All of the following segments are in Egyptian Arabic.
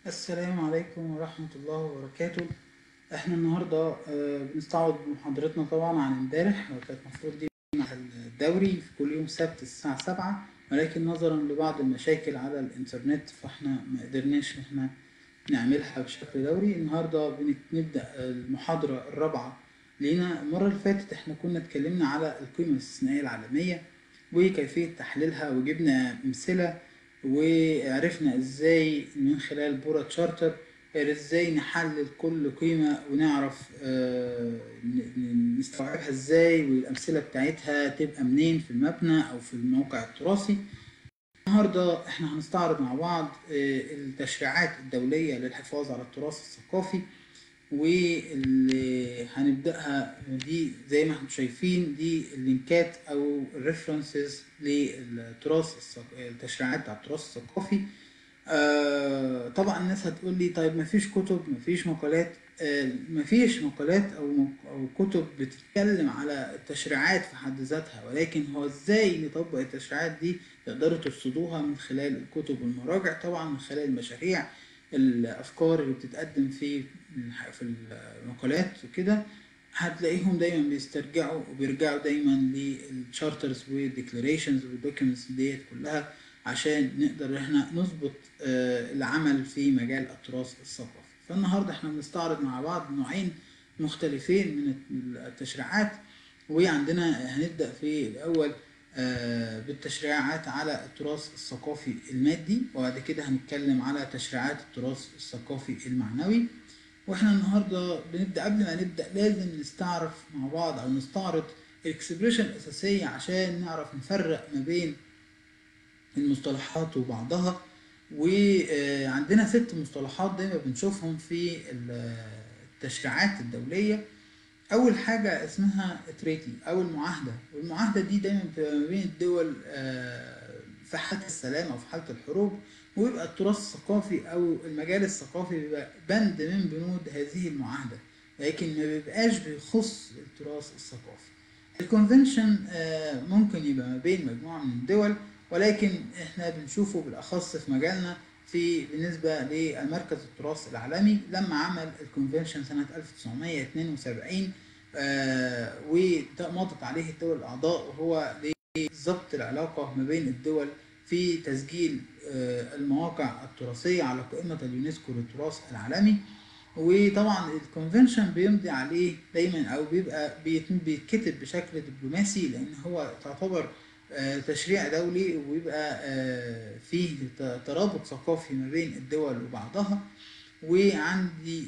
السلام عليكم ورحمة الله وبركاته احنا النهاردة آه، بنستعرض محاضرتنا طبعا عن امبارح وكانت المفروض دي مع الدوري في كل يوم سبت الساعة سبعة ولكن نظرا لبعض المشاكل على الانترنت فاحنا ما قدرناش ان احنا نعملها بشكل دوري النهاردة بنت- نبدأ المحاضرة الرابعة لينا المرة اللي فاتت احنا كنا اتكلمنا على القيمة الاستثنائية العالمية وكيفية تحليلها وجبنا أمثلة وعرفنا ازاي من خلال بورا تشارتر ازاي نحلل كل قيمة ونعرف آه، ن- ن- نستوعبها ازاي والأمثلة بتاعتها تبقى منين في المبنى أو في الموقع التراثي النهاردة احنا هنستعرض مع بعض آه، التشريعات الدولية للحفاظ على التراث الثقافي واللي هنبدأها دي زي ما احنا شايفين دي اللينكات او الريفرنسز للتراث الثق- التشريعات بتاع التراث الثقافي آه طبعا الناس هتقول لي طيب مفيش كتب مفيش مقالات آه مفيش مقالات او مق- او كتب بتتكلم على التشريعات في حد ذاتها ولكن هو ازاي نطبق التشريعات دي تقدروا ترصدوها من خلال الكتب والمراجع طبعا من خلال المشاريع الافكار اللي بتتقدم في الح- في المقالات وكده هتلاقيهم دايما بيسترجعوا وبيرجعوا دايما للشارترز والديكلاريشنز والدوكيومنتس ديت كلها عشان نقدر احنا نظبط آه، العمل في مجال التراث الثقافي فالنهارده احنا بنستعرض مع بعض نوعين مختلفين من التشريعات وعندنا هنبدأ في الأول آه، بالتشريعات على التراث الثقافي المادي وبعد كده هنتكلم على تشريعات التراث الثقافي المعنوي واحنا النهارده بنبدا قبل ما نبدا لازم نستعرف مع بعض او نستعرض الاكسبريشن الاساسيه عشان نعرف نفرق ما بين المصطلحات وبعضها وعندنا ست مصطلحات دايما بنشوفهم في التشريعات الدوليه اول حاجه اسمها تريتي او المعاهده والمعاهده دي دايما بتبقى ما بين الدول آه، في حاله السلام او في حاله الحروب ويبقى التراث الثقافي او المجال الثقافي بيبقى بند من بنود هذه المعاهده لكن ما بيبقاش بيخص التراث الثقافي الكونفنشن آه، ممكن يبقى ما بين مجموعه من الدول ولكن احنا بنشوفه بالاخص في مجالنا في بالنسبه للمركز التراث العالمي لما عمل الكونفنشن سنه 1972 آه، ومضت عليه الدول الاعضاء وهو ضبط العلاقه ما بين الدول في تسجيل آه، المواقع التراثيه على قائمه اليونسكو للتراث العالمي وطبعا الكونفنشن بيمضي عليه دايما او بيبقى بيتم- بيتكتب بشكل دبلوماسي لان هو تعتبر آه، تشريع دولي ويبقى آه، فيه ت- ترابط ثقافي ما بين الدول وبعضها وعندي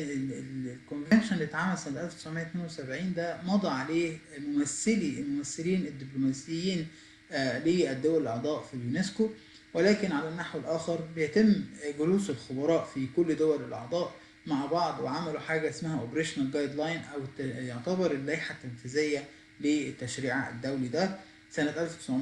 الكونفنشن اللي اتعمل سنة 1972 ده مضى عليه ممثلي الممثلين الدبلوماسيين آه، للدول الأعضاء في اليونسكو ولكن على النحو الآخر بيتم جلوس الخبراء في كل دول الأعضاء مع بعض وعملوا حاجة اسمها اوبريشنال جايد لاين أو الت- يعتبر اللائحة التنفيذية للتشريع الدولي ده سنة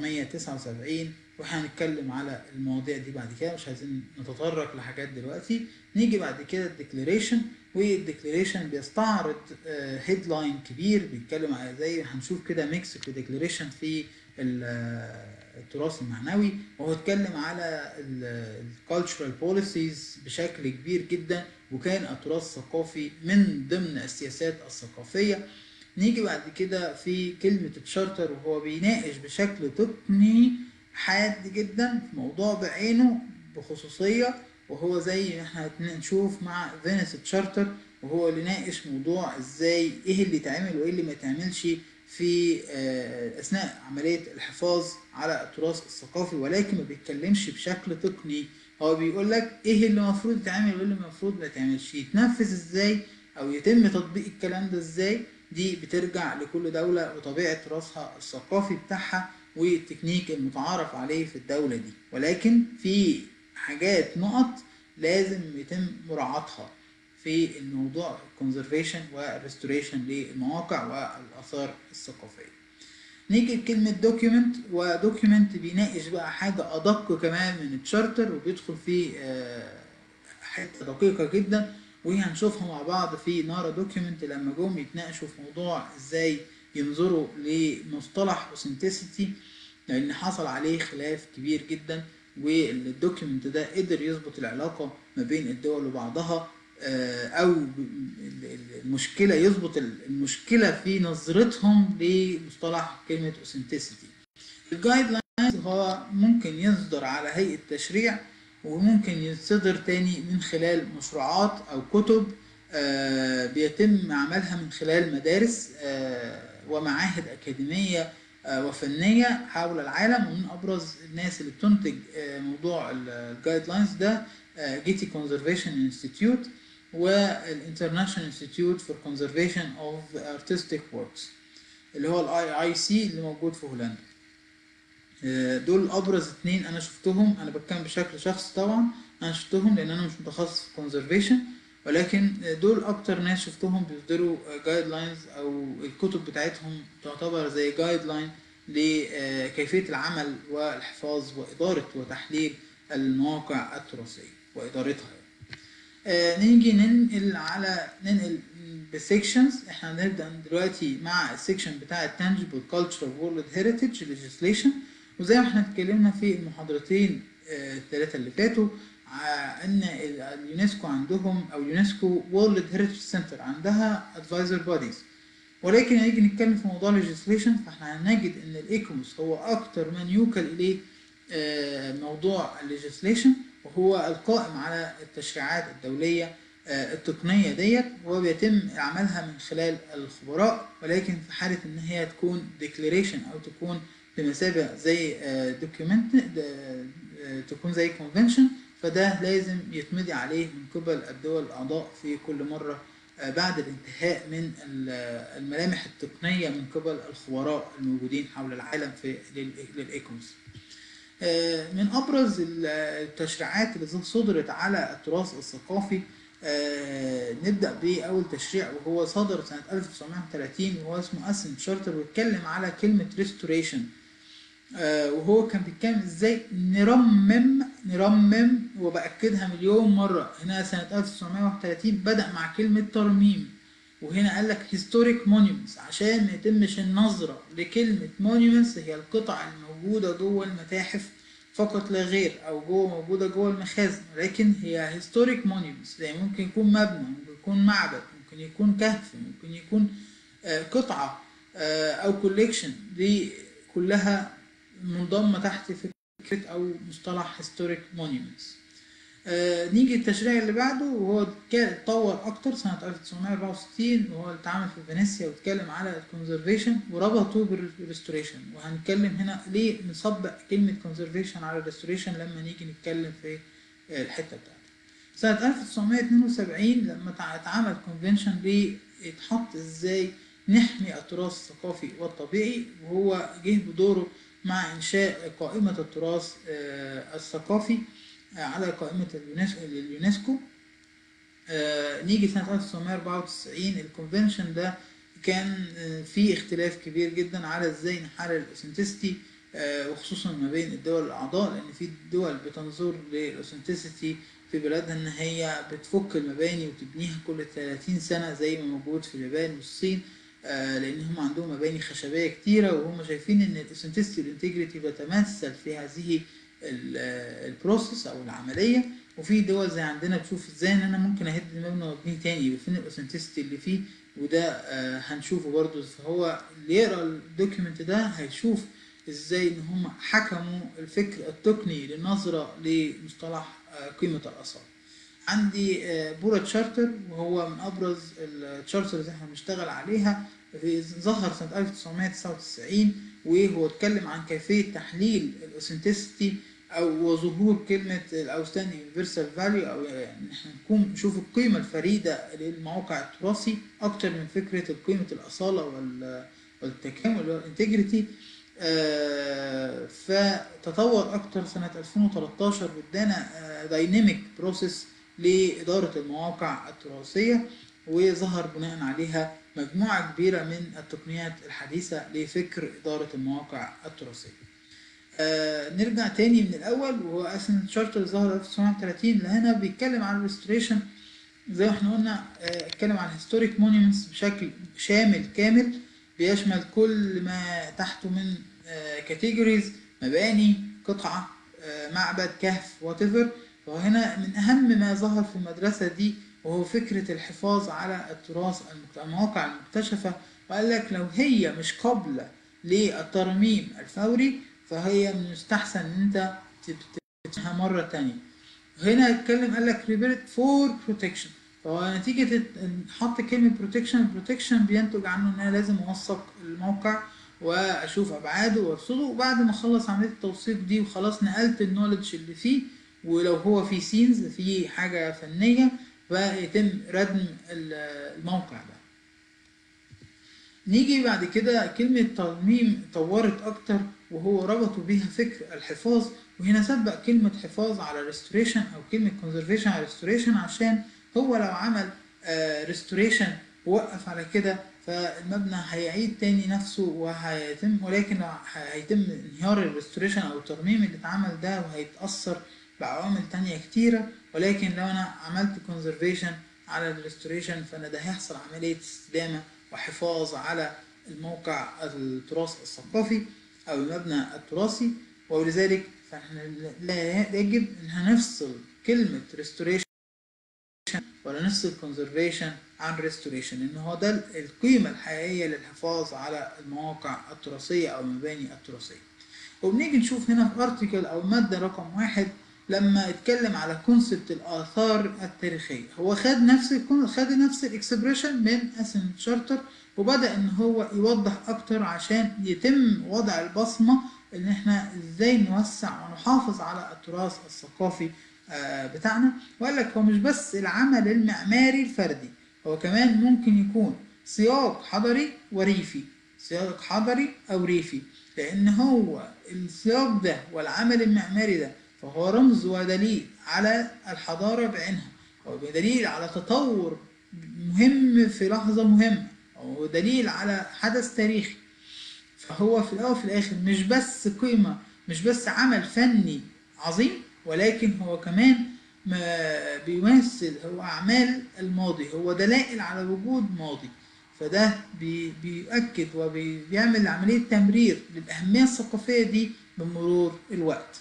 1979 واحنا هنتكلم على المواضيع دي بعد كده مش عايزين نتطرق لحاجات دلوقتي نيجي بعد كده الديكلاريشن والديكلاريشن بيستعرض هيدلاين كبير بيتكلم على زي هنشوف كده ميكس في ديكلاريشن في ال- آه، التراث المعنوي وهو اتكلم على الكالتشرال بوليسيز بشكل كبير جدا وكان التراث الثقافي من ضمن السياسات الثقافيه نيجي بعد كده في كلمة تشارتر وهو بيناقش بشكل تقني حاد جدا في موضوع بعينه بخصوصية وهو زي ما احنا هنشوف مع فينيس تشارتر وهو اللي ناقش موضوع ازاي ايه اللي يتعمل وايه اللي ما يتعملش في آه، اثناء عملية الحفاظ على التراث الثقافي ولكن ما بيتكلمش بشكل تقني هو بيقول لك ايه اللي المفروض يتعمل وايه اللي المفروض ما يتعملش يتنفذ ازاي او يتم تطبيق الكلام ده ازاي دي بترجع لكل دولة وطبيعة تراثها الثقافي بتاعها والتكنيك المتعارف عليه في الدولة دي ولكن في حاجات نقط لازم يتم مراعاتها في الموضوع conservation و restoration للمواقع والآثار الثقافية نيجي لكلمة دوكيومنت ودوكيومنت بيناقش بقى حاجة أدق كمان من التشارتر وبيدخل في آه، حتة دقيقة جدا وهنشوفها مع بعض في نارا دوكيومنت لما جم يتناقشوا في موضوع ازاي ينظروا لمصطلح اوثنتسيتي لان حصل عليه خلاف كبير جدا والدوكيمنت ده قدر يظبط العلاقه ما بين الدول وبعضها آه، او المشكله يظبط المشكله في نظرتهم لمصطلح كلمه اوثنتسيتي الجايد لاينز هو ممكن يصدر على هيئه تشريع وممكن يصدر تاني من خلال مشروعات او كتب آه، بيتم عملها من خلال مدارس آه، ومعاهد اكاديميه وفنيه حول العالم ومن ابرز الناس اللي بتنتج موضوع الجايد لاينز ده جيتي كونزرفيشن انستيتيوت والانترناشونال انستيتيوت فور كونزرفيشن اوف ارتستيك وركس اللي هو الاي اي سي اللي موجود في هولندا آه، دول ابرز اتنين انا شفتهم انا بتكلم بشكل شخصي طبعا انا شفتهم لان انا مش متخصص في كونزرفيشن ولكن دول اكتر ناس شفتهم بيصدروا جايد لاينز او الكتب بتاعتهم تعتبر زي جايد لاين لكيفيه العمل والحفاظ واداره وتحليل المواقع التراثيه وادارتها آه نيجي ننقل على ننقل بالسيكشنز احنا هنبدا دلوقتي مع السيكشن بتاع التانجبل كلتشر وورلد هيريتج ليجيسليشن وزي ما احنا اتكلمنا في المحاضرتين آه الثلاثه اللي فاتوا ان اليونسكو عندهم او يونسكو وورلد هيريتج سنتر عندها ادفايزر بوديز ولكن نيجي نتكلم في موضوع الليجيسليشن فاحنا هنجد ان الايكوموس هو اكتر من يوكل اليه آه موضوع الليجيسليشن وهو القائم على التشريعات الدولية التقنية ديت وبيتم عملها من خلال الخبراء ولكن في حالة ان هي تكون ديكليريشن او تكون بمثابة زي دوكيومنت تكون زي كونفنشن فده لازم يتمضي عليه من قبل الدول الأعضاء في كل مرة بعد الانتهاء من الملامح التقنية من قبل الخبراء الموجودين حول العالم في للإيكومس. من ابرز التشريعات اللي صدرت على التراث الثقافي نبدا باول تشريع وهو صدر سنه 1930 وهو اسمه اسن شارتر ويتكلم على كلمه ريستوريشن وهو كان بيتكلم ازاي نرمم نرمم وباكدها مليون مره هنا سنه 1931 بدا مع كلمه ترميم وهنا قال لك هيستوريك مونيومنتس عشان ما يتمش النظره لكلمه مونيومنتس هي القطع الموجوده جوه المتاحف فقط لا غير او جوه موجوده جوه المخازن ولكن هي هيستوريك مونيومنتس زي ممكن يكون مبنى ممكن يكون معبد ممكن يكون كهف ممكن يكون آه قطعه آه او كوليكشن دي كلها منضمه تحت فكره او مصطلح هيستوريك مونيومنتس آه نيجي التشريع اللي بعده وهو اتطور اكتر سنة 1964 وهو اللي اتعمل في فينيسيا واتكلم على الكونزرفيشن وربطه بالريستوريشن وهنتكلم هنا ليه نصبق كلمة كونزرفيشن على الريستوريشن لما نيجي نتكلم في الحتة بتاعته. سنة 1972 لما اتعمل كونفنشن ليتحط ازاي نحمي التراث الثقافي والطبيعي وهو جه بدوره مع انشاء قائمة التراث آه الثقافي على قائمة اليونسكو آه نيجي سنة 1994 الكونفنشن ده كان آه في اختلاف كبير جدا على ازاي نحرر الاوثنتسيتي آه وخصوصا ما بين الدول الاعضاء لان في دول بتنظر للاوثنتسيتي في بلادها ان هي بتفك المباني وتبنيها كل 30 سنة زي ما موجود في اليابان والصين لان هم عندهم مباني خشبيه كتيره وهم شايفين ان الاوثنتسيتي والانتجريتي بتمثل في هذه البروسيس او العمليه وفي دول زي عندنا بتشوف ازاي ان انا ممكن اهد المبنى وابنيه تاني يبقى فين الاوثنتسيتي اللي فيه وده آه هنشوفه برضو فهو اللي يقرا الدوكيمنت ده هيشوف ازاي ان هم حكموا الفكر التقني للنظره لمصطلح آه قيمه الاثار عندي آه بورا تشارتر وهو من ابرز التشارترز اللي احنا بنشتغل عليها في ظهر سنه 1999 وهو اتكلم عن كيفيه تحليل الاوثنتسيتي او وظهور كلمه الاوستاند يونيفرسال فاليو او يعني احنا نكون نشوف القيمه الفريده للموقع التراثي اكتر من فكره قيمه الاصاله والتكامل والانتجريتي آه فتطور اكتر سنه 2013 وادانا آه دايناميك بروسيس لاداره المواقع التراثيه وظهر بناء عليها مجموعة كبيرة من التقنيات الحديثة لفكر إدارة المواقع التراثية. آه نرجع تاني من الأول وهو أسن شارتر ظهر 1930 هنا بيتكلم عن الريستوريشن زي ما احنا قلنا آه اتكلم عن هيستوريك مونيومنتس بشكل شامل كامل بيشمل كل ما تحته من آه كاتيجوريز مباني قطعة آه، معبد كهف واتيفر وهنا من أهم ما ظهر في المدرسة دي وهو فكرة الحفاظ على التراث المكت- المواقع المكتشفة وقال لك لو هي مش قابلة للترميم الفوري فهي من المستحسن ان انت تبتديها مرة تانية هنا اتكلم قال لك ريبيرت فور بروتكشن فهو نتيجة ال- حط كلمة بروتكشن بروتكشن بينتج عنه ان انا لازم اوثق الموقع واشوف ابعاده وارصده وبعد ما اخلص عملية التوثيق دي وخلاص نقلت النولج اللي فيه ولو هو في سينز في حاجة فنية فيتم ردم ال- الموقع ده نيجي بعد كده كلمة ترميم طورت أكتر وهو ربطوا بيها فكر الحفاظ وهنا سبق كلمة حفاظ على restoration أو كلمة conservation على restoration عشان هو لو عمل آه، restoration ووقف على كده فالمبنى هيعيد تاني نفسه وهيتم ولكن لو هيتم انهيار الريستوريشن أو الترميم اللي اتعمل ده وهيتأثر بعوامل تانية كتيرة ولكن لو أنا عملت conservation على الريستوريشن فأنا ده هيحصل عملية استدامة وحفاظ على الموقع التراث الثقافي أو المبنى التراثي ولذلك فإحنا لا يجب إن هنفصل كلمة restoration ولا نفصل conservation عن restoration لأن هو ده القيمة الحقيقية للحفاظ على المواقع التراثية أو المباني التراثية وبنيجي نشوف هنا في ارتكل أو مادة رقم واحد لما اتكلم على كونسبت الآثار التاريخية هو خد نفس الكون- خد نفس الاكسبريشن من اسم شارتر وبدأ ان هو يوضح اكتر عشان يتم وضع البصمة ان احنا ازاي نوسع ونحافظ على التراث الثقافي آه، بتاعنا وقال لك هو مش بس العمل المعماري الفردي هو كمان ممكن يكون سياق حضري وريفي سياق حضري او ريفي لان هو السياق ده والعمل المعماري ده فهو رمز ودليل على الحضارة بعينها ودليل على تطور مهم في لحظة مهمة ودليل على حدث تاريخي فهو في الأول وفي الآخر مش بس قيمة مش بس عمل فني عظيم ولكن هو كمان ما بيمثل هو أعمال الماضي هو دلائل على وجود ماضي فده بي بيؤكد وبيعمل عملية تمرير للأهمية الثقافية دي بمرور الوقت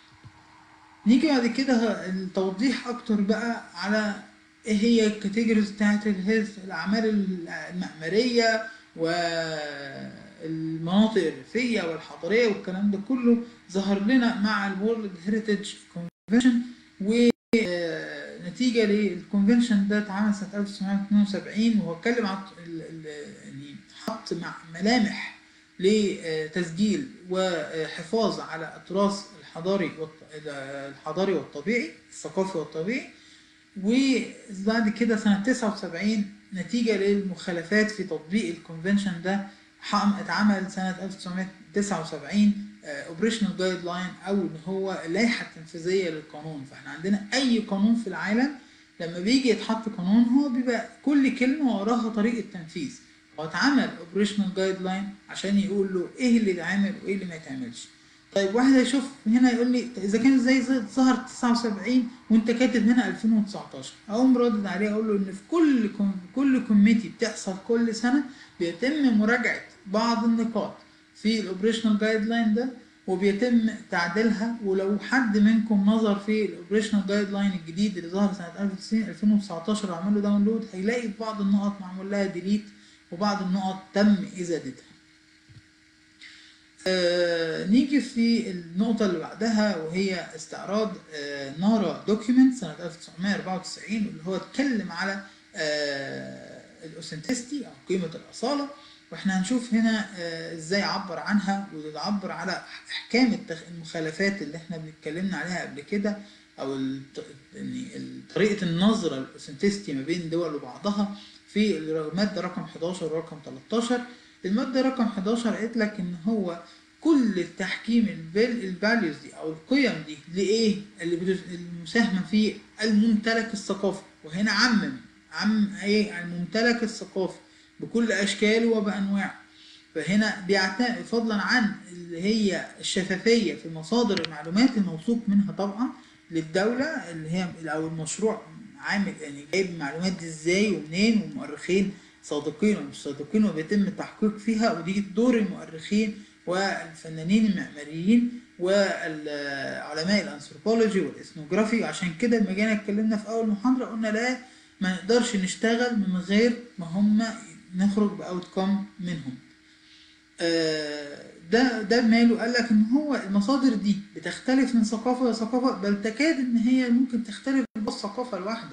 نيجي بعد كده التوضيح أكتر بقى على إيه هي الكاتيجوريز بتاعت الهيلث الأعمال المعمارية والمناطق الريفية والحضرية والكلام ده كله ظهر لنا مع الورلد هيريتج كونفنشن ونتيجة للكونفنشن ده اتعمل سنة 1972 وهو اتكلم عن ال- ال- يعني حط مع ملامح لتسجيل وحفاظ على التراث الحضاري والط- الحضاري والطبيعي الثقافي والطبيعي وبعد كده سنة 79 نتيجة للمخالفات في تطبيق الكونفنشن ده حقم اتعمل سنة 1979 اوبريشنال جايد لاين او ان هو اللائحة التنفيذية للقانون فاحنا عندنا اي قانون في العالم لما بيجي يتحط قانون هو بيبقى كل كلمة وراها طريقة تنفيذ هو اتعمل اوبريشنال جايد لاين عشان يقول له ايه اللي يتعمل وايه اللي ما يتعملش طيب واحد هيشوف هنا يقول لي اذا كان ازاي ظهر 79 وانت كاتب هنا 2019 اقوم ردد عليه اقول له ان في كل كوم كل كوميتي بتحصل كل سنه بيتم مراجعه بعض النقاط في الاوبريشنال جايد لاين ده وبيتم تعديلها ولو حد منكم نظر في الاوبريشنال جايد لاين الجديد اللي ظهر سنه 2019 وعمل له داونلود هيلاقي في بعض النقط معمول لها ديليت وبعض النقط تم ازالتها آه نيجي في النقطة اللي بعدها وهي استعراض آه نارا دوكيومنت سنة 1994 اللي هو اتكلم على آه الاوثنتستي او قيمة الأصالة واحنا هنشوف هنا آه ازاي عبر عنها وتعبر على احكام التخ- المخالفات اللي احنا بنتكلمنا عليها قبل كده او الط- يعني طريقة النظرة للاوثنتستي ما بين دول وبعضها في المادة رقم 11 ورقم 13 المادة رقم 11 قالت لك ان هو كل التحكيم الفاليوز دي او القيم دي لايه اللي بت- المساهمة في الممتلك الثقافي وهنا عمم عم ايه الممتلك الثقافي بكل اشكاله وبانواعه فهنا بيعتمد فضلا عن اللي هي الشفافية في مصادر المعلومات الموثوق منها طبعا للدولة اللي هي او المشروع عامل يعني جايب المعلومات دي ازاي ومنين ومؤرخين صادقين ومش صادقين وبيتم التحقيق فيها ودي دور المؤرخين والفنانين المعماريين وعلماء الانثروبولوجي والاثنوجرافي وعشان كده لما جينا اتكلمنا في اول محاضره قلنا لا ما نقدرش نشتغل من غير ما هم نخرج باوت كوم منهم آه، ده ده ماله قال لك ان هو المصادر دي بتختلف من ثقافه لثقافه بل تكاد ان هي ممكن تختلف بالثقافه الواحده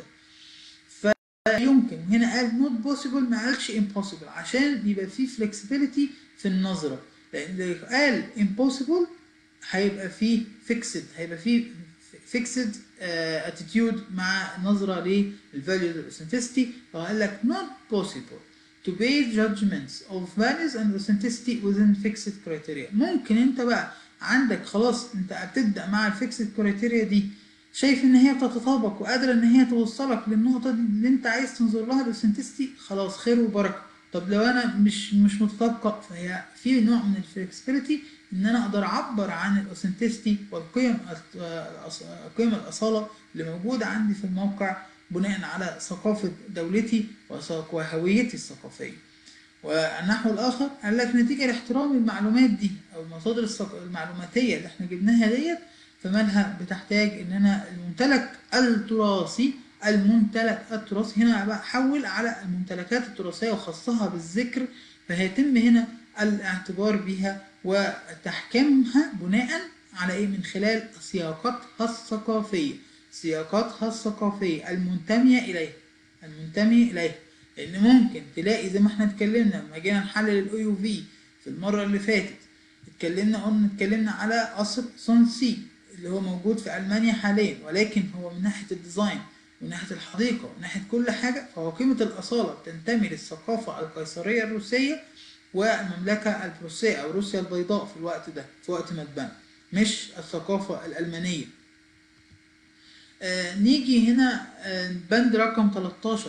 فيمكن هنا قال not possible ما قالش impossible عشان يبقى في flexibility في النظره لان لو قال impossible هيبقى فيه fixed هيبقى فيه fixed uh, attitude مع نظره للفاليو authenticity فقال لك not possible to base judgments of values and authenticity within fixed criteria ممكن انت بقى عندك خلاص انت بتبدا مع الفيكسد كرايتيريا دي شايف ان هي بتتطابق وقادره ان هي توصلك للنقطه دي اللي انت عايز تنظر لها الاوثنتستي خلاص خير وبركه طب لو انا مش مش متطابقه فهي في نوع من الفلكسبيليتي ان انا اقدر اعبر عن الاوثنتستي والقيم الأص- قيم الاصاله اللي موجوده عندي في الموقع بناء على ثقافه دولتي وثق- وهويتي الثقافيه والنحو الاخر قال لك نتيجه لاحترام المعلومات دي او المصادر الثق- المعلوماتيه اللي احنا جبناها ديت فمالها بتحتاج ان انا الممتلك التراثي الممتلك التراثي هنا بقى حول على الممتلكات التراثيه وخصها بالذكر فهيتم هنا الاعتبار بها وتحكيمها بناء على ايه من خلال سياقاتها الثقافيه سياقاتها الثقافيه المنتميه اليها المنتمي اليها لان ممكن تلاقي زي ما احنا اتكلمنا لما جينا نحلل الاو يو في في المره اللي فاتت اتكلمنا قلنا اتكلمنا على قصر سون سي اللي هو موجود في المانيا حاليا ولكن هو من ناحيه الديزاين ومن ناحيه الحديقه ومن ناحيه كل حاجه فهو قيمه الاصاله بتنتمي للثقافه القيصريه الروسيه والمملكه البروسيه او روسيا البيضاء في الوقت ده في وقت ما اتبنى مش الثقافه الالمانيه آه نيجي هنا آه بند رقم 13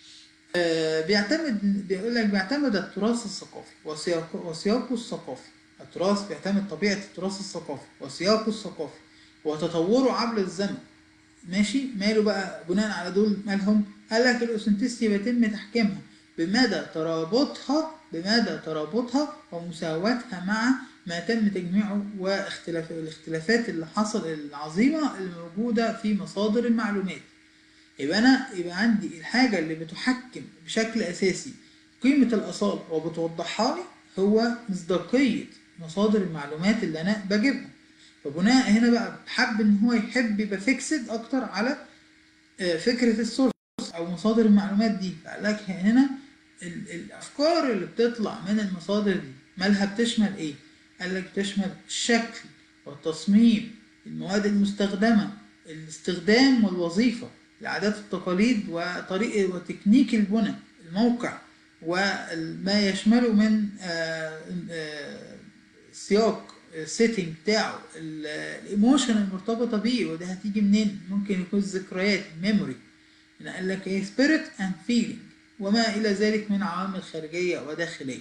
آه بيعتمد بيقول لك بيعتمد التراث الثقافي وسياقه وسياقه الثقافي التراث بيعتمد طبيعة التراث الثقافي وسياقه الثقافي وتطوره عبر الزمن ماشي ماله بقى بناء على دول مالهم قال لك الاوثنتستي بيتم تحكيمها بمدى ترابطها بمدى ترابطها ومساواتها مع ما تم تجميعه واختلاف الاختلافات اللي حصل العظيمة اللي موجودة في مصادر المعلومات يبقى انا يبقى عندي الحاجة اللي بتحكم بشكل اساسي قيمة الاصالة وبتوضحها لي هو مصداقية مصادر المعلومات اللي انا بجيبها فبناء هنا بقى حب ان هو يحب يبقى فيكسد اكتر على آه، فكرة السورس او مصادر المعلومات دي فقال لك هنا ال- الافكار اللي بتطلع من المصادر دي مالها بتشمل ايه قال لك بتشمل الشكل والتصميم المواد المستخدمة الاستخدام والوظيفة العادات والتقاليد وطريقة وتكنيك البنى الموقع وما يشمله من آه، آه، سياق السيتنج بتاعه الايموشن المرتبطه بيه وده هتيجي منين ممكن يكون ذكريات ميموري هنا قال لك ايه سبيريت اند فيلينج وما الى ذلك من عوامل خارجيه وداخليه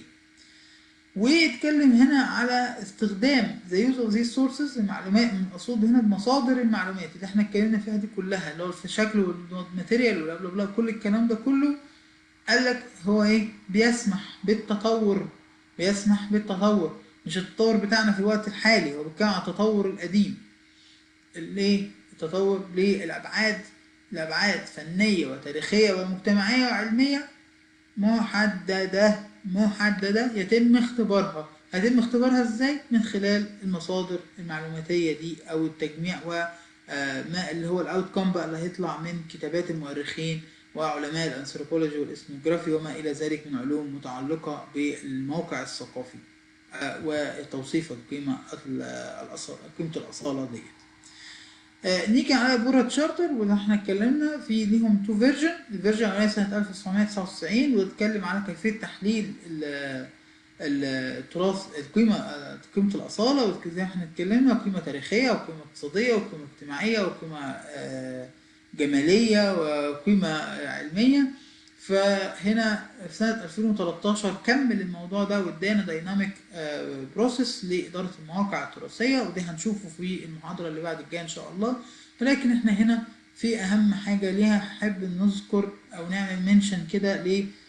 ويتكلم هنا على استخدام the use of these sources المعلومات من مقصود هنا بمصادر المعلومات اللي احنا اتكلمنا فيها دي كلها اللي هو في الشكل والماتيريال ولا بلا بلا كل الكلام ده كله قال لك هو ايه بيسمح بالتطور بيسمح بالتطور مش التطور بتاعنا في الوقت الحالي هو بيتكلم عن التطور القديم ليه التطور للابعاد الابعاد فنيه وتاريخيه ومجتمعيه وعلميه محدده محدده يتم اختبارها هيتم اختبارها ازاي من خلال المصادر المعلوماتيه دي او التجميع و آه، ما اللي هو الاوت كوم بقى اللي هيطلع من كتابات المؤرخين وعلماء الانثروبولوجي والاثنوجرافي وما الى ذلك من علوم متعلقه بالموقع الثقافي آه، وتوصيف القيمه ال- الأصالة قيمه الاصاله ديت آه، نيجي على بورا تشارتر واللي احنا اتكلمنا في ليهم تو فيرجن الفيرجن الاولاني سنه 1999 واتكلم على كيفيه تحليل ال- ال- التراث القيمه آه، قيمه الاصاله وزي ما احنا اتكلمنا قيمه تاريخيه وقيمه اقتصاديه وقيمه اجتماعيه وقيمه آه، جماليه وقيمه آه، علميه فهنا في سنة 2013 كمل الموضوع ده وادانا دايناميك بروسيس لإدارة المواقع التراثية وده هنشوفه في المحاضرة اللي بعد الجاية إن شاء الله ولكن احنا هنا في أهم حاجة ليها حابب نذكر أو نعمل منشن كده ل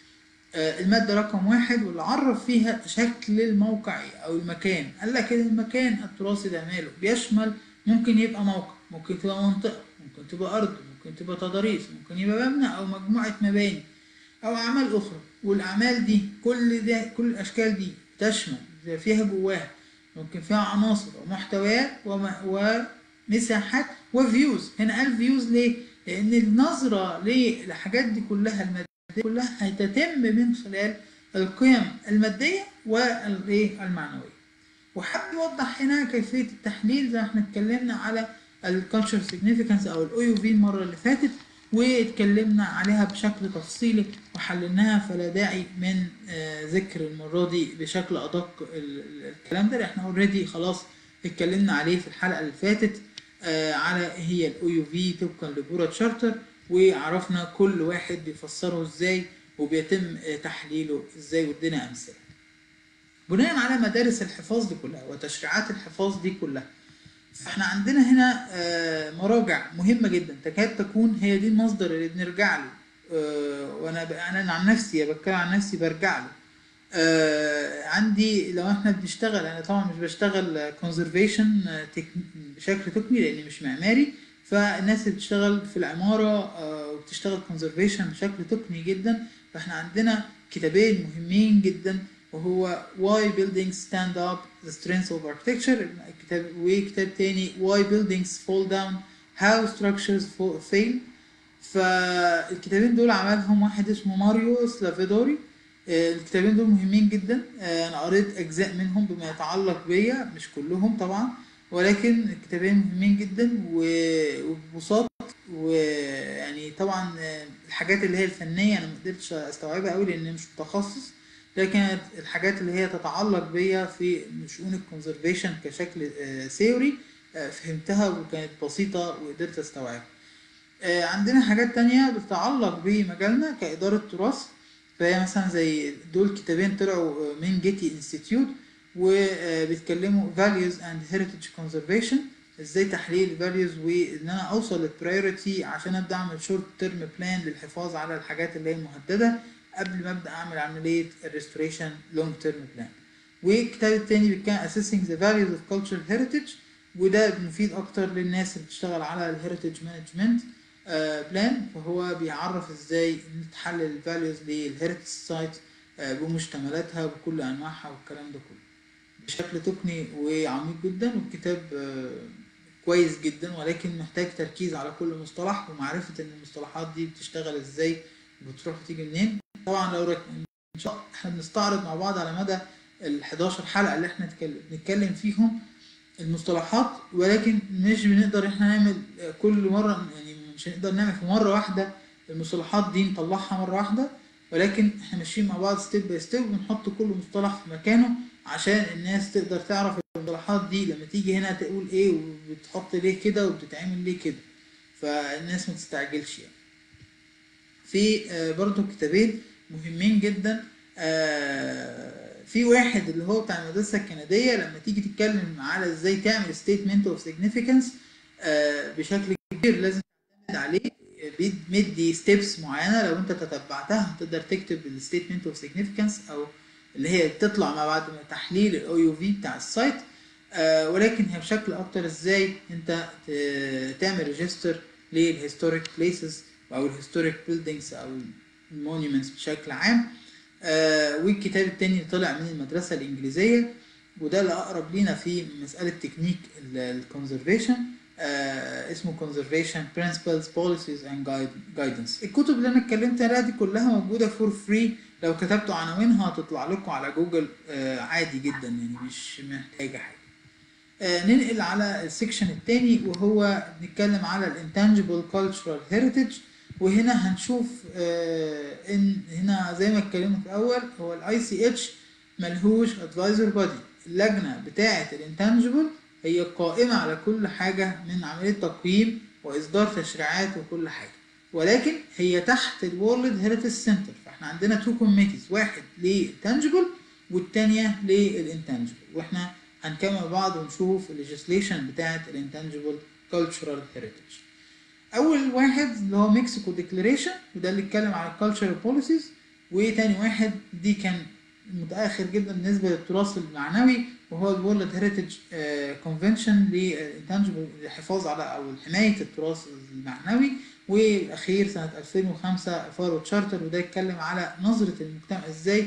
آه، المادة رقم واحد واللي عرف فيها شكل الموقع إيه أو المكان قال لك إن المكان التراثي ده ماله بيشمل ممكن يبقى موقع ممكن تبقى منطقة ممكن تبقى أرض ممكن تبقى تضاريس ممكن يبقى مبنى أو مجموعة مباني أو أعمال أخرى والأعمال دي كل ده كل الأشكال دي تشمل فيها جواها ممكن فيها عناصر ومحتويات وم- ومساحات وفيوز هنا قال فيوز ليه؟ لأن النظرة للحاجات دي كلها المادية كلها هتتم من خلال القيم المادية والإيه المعنوية وحب يوضح هنا كيفية التحليل زي ما احنا اتكلمنا على الكالتشر سيجنيفيكانس او الاو يو في المرة اللي فاتت واتكلمنا عليها بشكل تفصيلي وحللناها فلا داعي من آه، ذكر المرة دي بشكل ادق ال- ال- الكلام ده لأن احنا اوريدي خلاص اتكلمنا عليه في الحلقة اللي فاتت آه، على إيه هي الاو يو في طبقا لبورا تشارتر وعرفنا كل واحد بيفسره ازاي وبيتم آه، تحليله ازاي وادينا امثله بناء على مدارس الحفاظ دي كلها وتشريعات الحفاظ دي كلها احنا عندنا هنا آه، مراجع مهمه جدا تكاد تكون هي دي المصدر اللي بنرجع له آه، وانا ب- انا عن نفسي بتكلم عن نفسي برجع له آه، عندي لو احنا بنشتغل انا طبعا مش بشتغل كونزرفيشن بشكل تقني لاني مش معماري فالناس اللي بتشتغل في العماره آه، وبتشتغل كونزرفيشن بشكل تقني جدا فاحنا عندنا كتابين مهمين جدا وهو Why Buildings Stand Up The Strengths of Architecture كتاب وكتاب تاني Why Buildings Fall Down How Structures Fall- Fail فالكتابين دول عملهم واحد اسمه ماريو سلافيدوري آه، الكتابين دول مهمين جدا آه، انا قريت اجزاء منهم بما يتعلق بيا مش كلهم طبعا ولكن الكتابين مهمين جدا و- وببساطه ويعني طبعا آه، الحاجات اللي هي الفنيه انا ما قدرتش استوعبها قوي لان مش متخصص لكن الحاجات اللي هي تتعلق بيا في شؤون الكونزرفيشن كشكل ثيوري فهمتها وكانت بسيطه وقدرت استوعبها آه، عندنا حاجات تانية بتتعلق بمجالنا كإدارة تراث فهي مثلا زي دول كتابين طلعوا من جيتي انستيتيوت وبيتكلموا values and heritage conservation ازاي تحليل values وان انا اوصل للبرايورتي عشان ابدا اعمل شورت تيرم بلان للحفاظ على الحاجات اللي هي المهدده قبل ما ابدا اعمل عمليه الريستوريشن لونج تيرم بلان والكتاب التاني بيتكلم assessing the values of cultural heritage وده مفيد اكتر للناس اللي بتشتغل على الهيريتج مانجمنت بلان فهو بيعرف ازاي نتحلل الفاليوز للهيريتج سايت بمشتملاتها بكل انواعها والكلام ده كله بشكل تقني وعميق جدا والكتاب آه، كويس جدا ولكن محتاج تركيز على كل مصطلح ومعرفة ان المصطلحات دي بتشتغل ازاي وبتروح وتيجي منين طبعا لو رك... ان شاء الله احنا بنستعرض مع بعض على مدى ال 11 حلقة اللي احنا نتكلم, نتكلم فيهم المصطلحات ولكن مش بنقدر احنا نعمل كل مرة يعني مش هنقدر نعمل في مرة واحدة المصطلحات دي نطلعها مرة واحدة ولكن احنا ماشيين مع بعض ستيب باي ستيب ونحط كل مصطلح في مكانه عشان الناس تقدر تعرف المصطلحات دي لما تيجي هنا تقول ايه وبتحط ليه كده وبتتعمل ليه كده فالناس ما تستعجلش يعني في آه، برضو كتابين مهمين جدا آه، في واحد اللي هو بتاع المدرسة الكندية لما تيجي تتكلم على ازاي تعمل statement of significance آه، بشكل كبير لازم تعتمد عليه بيد- مدي ستيبس معينة لو انت تتبعتها تقدر تكتب الستيتمنت اوف significance او اللي هي تطلع ما بعد ما تحليل الاو يو في بتاع السايت آه، ولكن هي بشكل اكتر ازاي انت ت- تعمل ريجستر للهيستوريك بليسز او الهيستوريك بيلدينجز او المونيومنتس بشكل عام آه، والكتاب التاني اللي طلع من المدرسة الإنجليزية وده اللي أقرب لينا في مسألة تكنيك الكونزرفيشن اسمه conservation principles policies and guide- guidance الكتب اللي انا اتكلمت عليها دي كلها موجوده فور فري لو كتبتوا عناوينها هتطلع لكم على جوجل آه، عادي جدا يعني مش محتاجه حاجه آه، ننقل على السكشن التاني وهو بنتكلم على الانتانجبل كالتشرال هيريتج وهنا هنشوف آه، ان هنا زي ما اتكلمنا في الاول هو الاي سي اتش ملهوش ادفايزر بادي اللجنه بتاعه الانتانجبل هي قائمه على كل حاجه من عمليه تقييم واصدار تشريعات وكل حاجه ولكن هي تحت الورلد هيريتج سنتر فاحنا عندنا تو كوميتيز واحد للتانجبل والتانية للانتانجبل واحنا هنكمل مع بعض ونشوف الليجيسليشن بتاعت الانتانجبل كالتشرال هيريتج اول واحد اللي هو مكسيكو ديكلاريشن وده اللي اتكلم على الكالتشرال بوليسيز وتاني واحد دي كان متاخر جدا بالنسبه للتراث المعنوي وهو الورلد هيريتج كونفنشن للانتانجبل للحفاظ على او حمايه التراث المعنوي والاخير سنه 2005 فارو تشارتر وده يتكلم على نظره المجتمع ازاي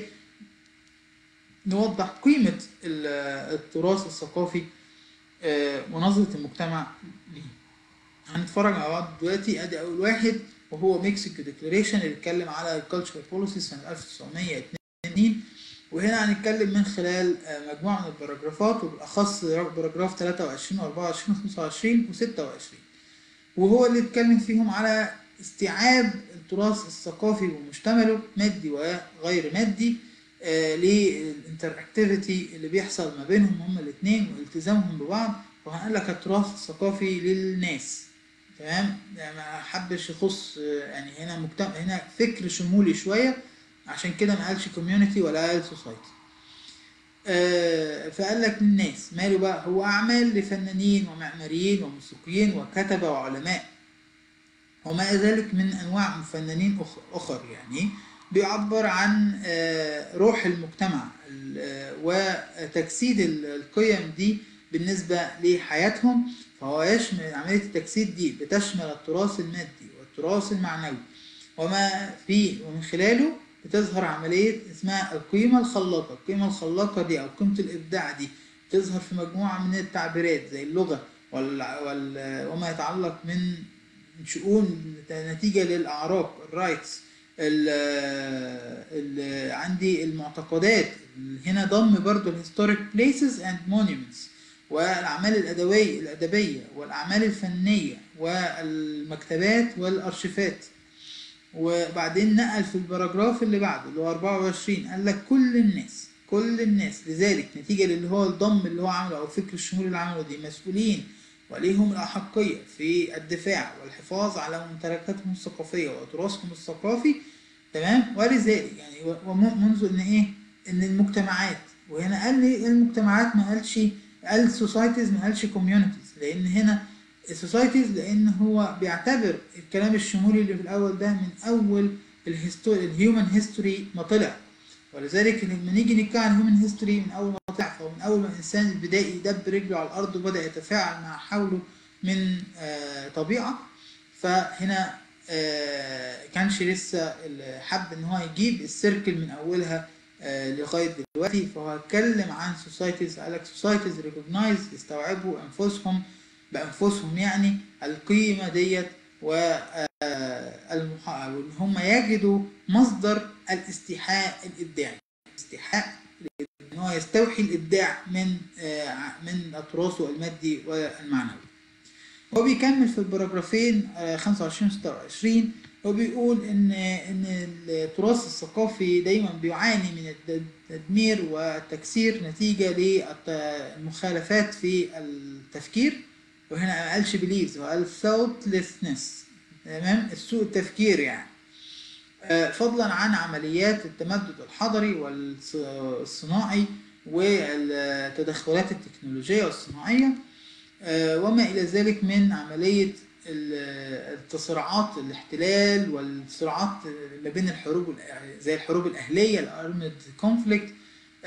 نوضح قيمه ال- التراث الثقافي آه، ونظره المجتمع ليه هنتفرج مع بعض دلوقتي ادي اول واحد وهو مكسيكو ديكلاريشن اللي اتكلم على الكالتشر بوليسي سنه 1982 وهنا هنتكلم من خلال آه، مجموعه من الباراجرافات وبالاخص باراجراف 23 و24 و25 و26 وهو اللي اتكلم فيهم على استيعاب التراث الثقافي ومشتمله مادي وغير مادي آه للانتراكتيفيتي اللي بيحصل ما بينهم هما الاثنين والتزامهم ببعض وهنقول لك التراث الثقافي للناس تمام يعني ما حبش يخص آه، يعني هنا مجتمع هنا فكر شمولي شويه عشان كده ما قالش كوميونتي ولا قال سوسايتي آه، فقال لك للناس ماله بقى هو أعمال لفنانين ومعماريين وموسيقيين وكتبة وعلماء وما ذلك من أنواع فنانين أخ- أخر يعني بيعبر عن آه، روح المجتمع ال- آه، وتجسيد ال- القيم دي بالنسبة لحياتهم فهو يشمل عملية التجسيد دي بتشمل التراث المادي والتراث المعنوي وما فيه ومن خلاله بتظهر عملية اسمها القيمة الخلاقة القيمة الخلاقة دي أو قيمة الإبداع دي تظهر في مجموعة من التعبيرات زي اللغة وال... وال... وما يتعلق من شؤون نتيجة للأعراق الرايتس ال... ال... عندي المعتقدات هنا ضم برضو الهيستوريك بليسز اند مونيومنتس والأعمال الأدوية الأدبية والأعمال الفنية والمكتبات والأرشيفات وبعدين نقل في الباراجراف اللي بعده اللي هو 24 قال لك كل الناس كل الناس لذلك نتيجة للي هو الضم اللي هو عمله أو فكر الشمول اللي عمله دي مسؤولين وليهم الأحقية في الدفاع والحفاظ على ممتلكاتهم الثقافية وتراثهم الثقافي تمام ولذلك يعني ومنذ إن إيه إن المجتمعات وهنا قال لي المجتمعات ما قالش قال سوسايتيز ما قالش كوميونيتيز لأن هنا السوسايتيز لان هو بيعتبر الكلام الشمولي اللي في الاول ده من اول الهيستوري الهيومن هيستوري ما طلع ولذلك لما نيجي نتكلم عن الهيومن هيستوري من اول ما طلع فهو من اول ما الانسان البدائي يدب رجله على الارض وبدا يتفاعل مع حوله من آه طبيعه فهنا آه كانش لسه ال- حب ان هو يجيب السيركل من اولها آه لغايه دلوقتي فهو اتكلم عن سوسايتيز قال لك سوسايتيز ريكوجنايز يستوعبوا انفسهم بانفسهم يعني القيمه ديت و المحا... وان هم يجدوا مصدر الاستيحاء الابداعي استيحاء ان هو يستوحي الابداع من آه، من تراثه المادي والمعنوي هو بيكمل في الباراجرافين آه، 25 و 26 هو بيقول ان ان التراث الثقافي دايما بيعاني من التدمير والتكسير نتيجه للمخالفات في التفكير وهنا ما قالش بليفز هو قال thoughtlessness تمام السوء التفكير يعني آه، فضلا عن عمليات التمدد الحضري والصناعي والتدخلات التكنولوجية والصناعية آه، وما إلى ذلك من عملية ال- التصراعات الاحتلال والصراعات ما بين الحروب الأ- زي الحروب الأهلية الارمد كونفليكت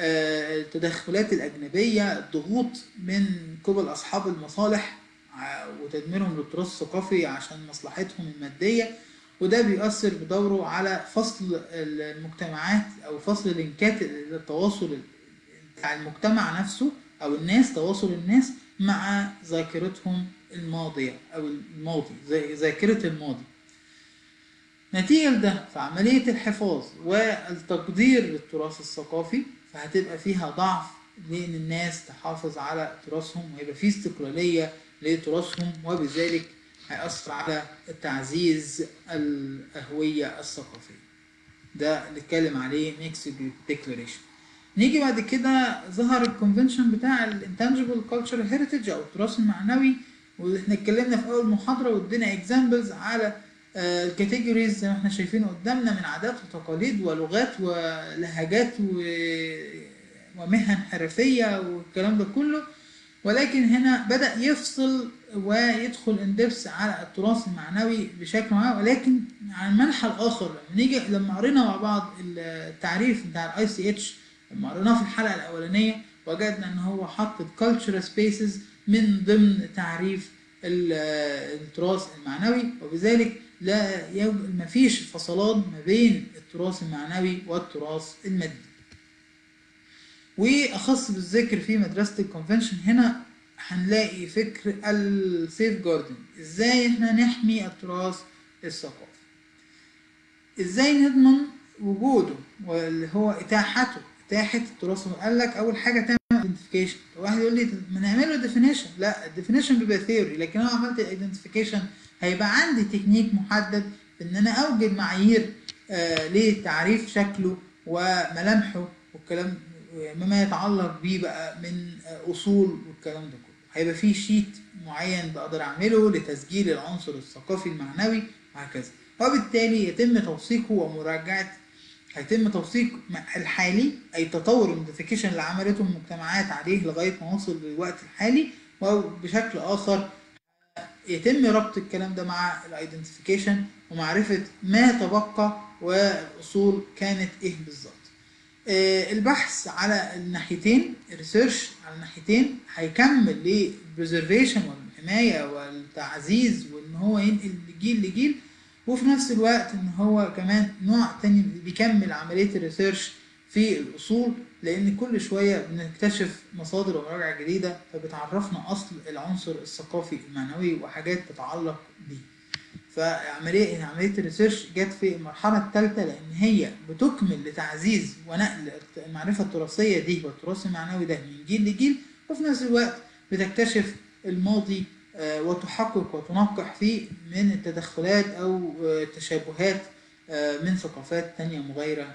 التدخلات الأجنبية الضغوط من قبل أصحاب المصالح ع- وتدميرهم للتراث الثقافي عشان مصلحتهم المادية وده بيؤثر بدوره على فصل المجتمعات أو فصل لينكات التواصل بتاع المجتمع نفسه أو الناس تواصل الناس مع ذاكرتهم الماضية أو الماضي زي ذاكرة الماضي نتيجة لده في عملية الحفاظ والتقدير للتراث الثقافي فهتبقى فيها ضعف لأن الناس تحافظ على تراثهم ويبقى في استقلالية لتراثهم وبذلك هيأثر على تعزيز الهوية الثقافية ده اللي اتكلم عليه ميكسيكو ديكلاريشن نيجي بعد كده ظهر الكونفنشن بتاع الانتانجبل كلتشر هيريتج او التراث المعنوي واحنا اتكلمنا في اول محاضره وادينا اكزامبلز على الكاتيجوريز زي ما احنا شايفين قدامنا من عادات وتقاليد ولغات ولهجات و... ومهن حرفيه والكلام ده كله ولكن هنا بدأ يفصل ويدخل اندبس على التراث المعنوي بشكل معين ولكن على المنحى الآخر لما نيجي لما قرينا مع بعض التعريف بتاع الاي سي اتش لما قريناه في الحلقة الأولانية وجدنا إن هو حط cultural spaces من ضمن تعريف التراث المعنوي وبذلك لا مفيش فصلان ما بين التراث المعنوي والتراث المادي واخص بالذكر في مدرسه الكونفنشن هنا هنلاقي فكر السيف جاردن ازاي احنا نحمي التراث الثقافي ازاي نضمن وجوده واللي هو اتاحته اتاحه التراث قال لك اول حاجه تعمل ايدنتيفيكيشن واحد يقول لي ما نعمل له ديفينيشن لا الديفينيشن بيبقى ثيوري لكن انا عملت الايدنتيفيكيشن هيبقى عندي تكنيك محدد ان انا اوجد معايير آه لتعريف شكله وملامحه والكلام مما يتعلق بيه بقى من اصول والكلام ده كله هيبقى فيه شيت معين بقدر اعمله لتسجيل العنصر الثقافي المعنوي وهكذا وبالتالي يتم توثيقه ومراجعه هيتم توثيق الحالي اي تطور الموديفيكيشن اللي عملته المجتمعات عليه لغايه ما وصل للوقت الحالي وبشكل اخر يتم ربط الكلام ده مع الايدنتيفيكيشن ومعرفه ما تبقى والاصول كانت ايه بالظبط البحث على الناحيتين الريسيرش على الناحيتين هيكمل للبريزرفيشن والحمايه والتعزيز وان هو ينقل من جيل لجيل وفي نفس الوقت ان هو كمان نوع تاني بيكمل عمليه الريسيرش في الاصول لان كل شويه بنكتشف مصادر ومراجع جديده فبتعرفنا اصل العنصر الثقافي المعنوي وحاجات تتعلق بيه فعمليه عمليه الريسيرش جت في المرحله الثالثه لان هي بتكمل لتعزيز ونقل المعرفه التراثيه دي والتراث المعنوي ده من جيل لجيل وفي نفس الوقت بتكتشف الماضي وتحقق وتنقح فيه من التدخلات او تشابهات من ثقافات تانية مغايرة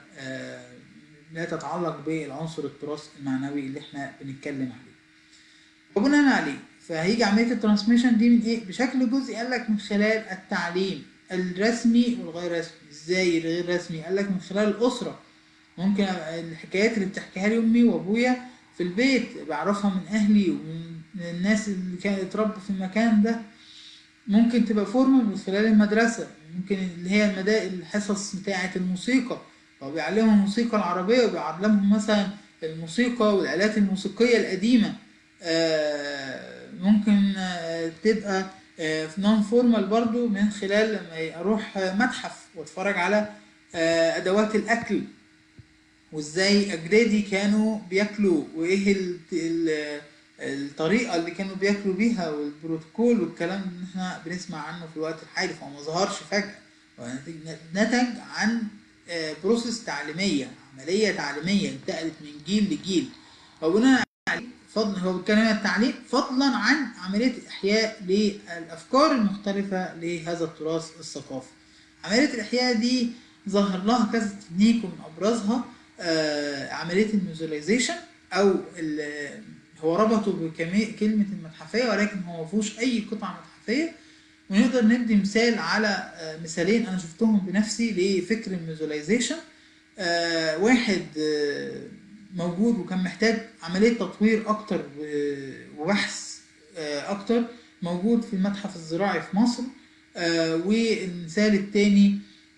لا تتعلق بالعنصر التراث المعنوي اللي احنا بنتكلم عليه وبناء عليه فهيجي عمليه الترانسميشن دي من ايه بشكل جزئي قال لك من خلال التعليم الرسمي والغير رسمي ازاي الغير رسمي قال لك من خلال الاسره ممكن الحكايات اللي بتحكيها لي امي وابويا في البيت بعرفها من اهلي ومن الناس اللي كانت اتربوا في المكان ده ممكن تبقى فورمال من خلال المدرسه ممكن اللي هي المدا الحصص بتاعه الموسيقى هو بيعلمهم الموسيقى العربيه وبيعلمهم مثلا الموسيقى والالات الموسيقيه القديمه آه ممكن تبقى في نون فورمال برضو من خلال لما اروح متحف واتفرج على ادوات الاكل وازاي اجدادي كانوا بياكلوا وايه الطريقه اللي كانوا بياكلوا بيها والبروتوكول والكلام اللي احنا بنسمع عنه في الوقت الحالي فهو ما ظهرش فجاه نتج عن بروسيس تعليميه عمليه تعليميه انتقلت من جيل لجيل وبناء عليه فضل هو بيتكلم عن التعليم فضلا عن عمليه الاحياء للافكار المختلفه لهذا التراث الثقافي. عمليه الاحياء دي ظهر لها كذا تكنيك ومن ابرزها آه عمليه الميوزولايزيشن او هو ربطه بكلمه المتحفيه ولكن هو ما فيهوش اي قطعه متحفيه ونقدر ندي مثال على آه مثالين انا شفتهم بنفسي لفكر الميوزولايزيشن آه واحد موجود وكان محتاج عملية تطوير أكتر وبحث أكتر موجود في المتحف الزراعي في مصر والمثال التاني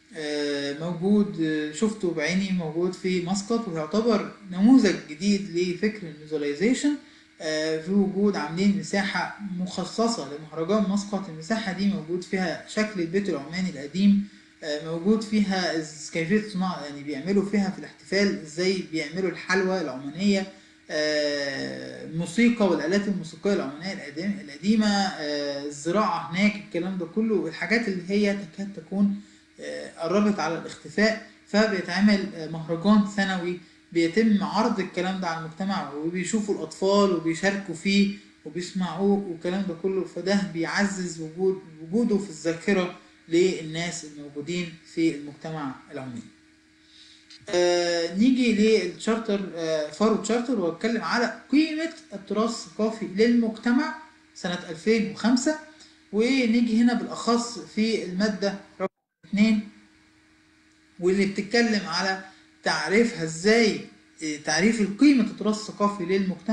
موجود شفته بعيني موجود في مسقط ويعتبر نموذج جديد لفكر الميزولايزيشن في وجود عاملين مساحة مخصصة لمهرجان مسقط المساحة دي موجود فيها شكل البيت العماني القديم موجود فيها كيفية صناعة يعني بيعملوا فيها في الاحتفال ازاي بيعملوا الحلوى العمانية الموسيقى والآلات الموسيقية العمانية القديمة الزراعة هناك الكلام ده كله الحاجات اللي هي تكاد تكون قربت على الاختفاء فبيتعمل مهرجان سنوي بيتم عرض الكلام ده على المجتمع وبيشوفوا الأطفال وبيشاركوا فيه وبيسمعوه والكلام ده كله فده بيعزز وجود وجوده في الذاكرة للناس الموجودين في المجتمع العماني. آه نيجي للتشارتر آه فارو تشارتر واتكلم على قيمة التراث الثقافي للمجتمع سنة 2005 ونيجي هنا بالأخص في المادة رقم 2 واللي بتتكلم على تعريفها ازاي تعريف القيمة التراث الثقافي للمجتمع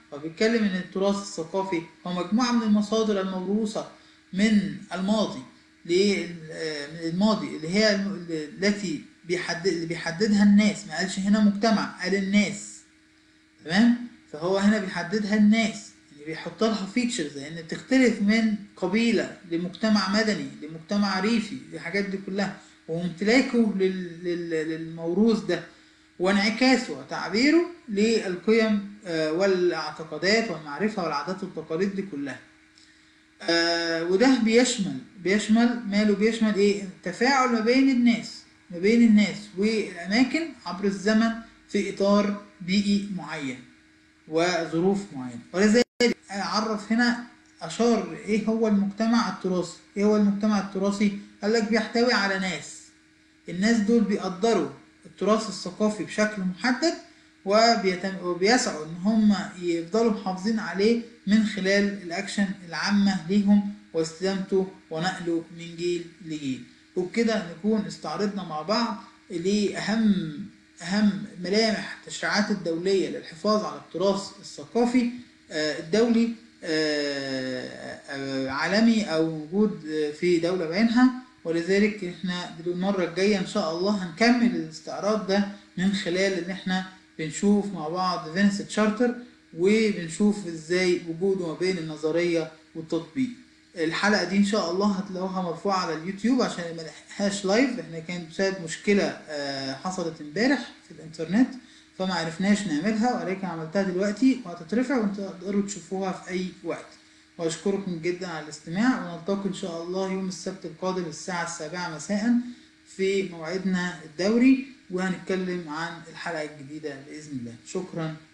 هو بيتكلم ان التراث الثقافي هو مجموعة من المصادر الموروثة من الماضي ل- آه، من الماضي اللي هي الم- التي بيحدد اللي بيحددها الناس ما قالش هنا مجتمع قال الناس تمام فهو هنا بيحددها الناس اللي بيحط لها فيتشرز لان بتختلف من قبيله لمجتمع مدني لمجتمع ريفي الحاجات دي كلها وامتلاكه لل... لل... للموروث ده وانعكاسه وتعبيره للقيم آه، والاعتقادات والمعرفه والعادات والتقاليد دي كلها آه وده بيشمل بيشمل ماله بيشمل ايه التفاعل ما بين الناس ما بين الناس والاماكن عبر الزمن في اطار بيئي معين وظروف معينه ولذلك عرف هنا اشار ايه هو المجتمع التراثي ايه هو المجتمع التراثي قال لك بيحتوي على ناس الناس دول بيقدروا التراث الثقافي بشكل محدد وبيتم... وبيسعوا ان هم يفضلوا محافظين عليه من خلال الاكشن العامة ليهم واستدامته ونقله من جيل لجيل وبكده نكون استعرضنا مع بعض لأهم أهم ملامح التشريعات الدولية للحفاظ على التراث الثقافي آه، الدولي آه، آه، عالمي أو موجود آه، في دولة بعينها ولذلك احنا المرة الجاية إن شاء الله هنكمل الاستعراض ده من خلال إن احنا بنشوف مع بعض فينس تشارتر وبنشوف ازاي وجوده ما بين النظرية والتطبيق الحلقة دي ان شاء الله هتلاقوها مرفوعة على اليوتيوب عشان ما نلحقهاش لايف احنا كانت بسبب مشكلة آه، حصلت امبارح في الانترنت فما عرفناش نعملها ولكن عملتها دلوقتي وهتترفع وانتوا تقدروا تشوفوها في اي وقت واشكركم جدا على الاستماع ونلتقي ان شاء الله يوم السبت القادم الساعة السابعة مساء في موعدنا الدوري وهنتكلم عن الحلقة الجديدة بإذن الله شكرا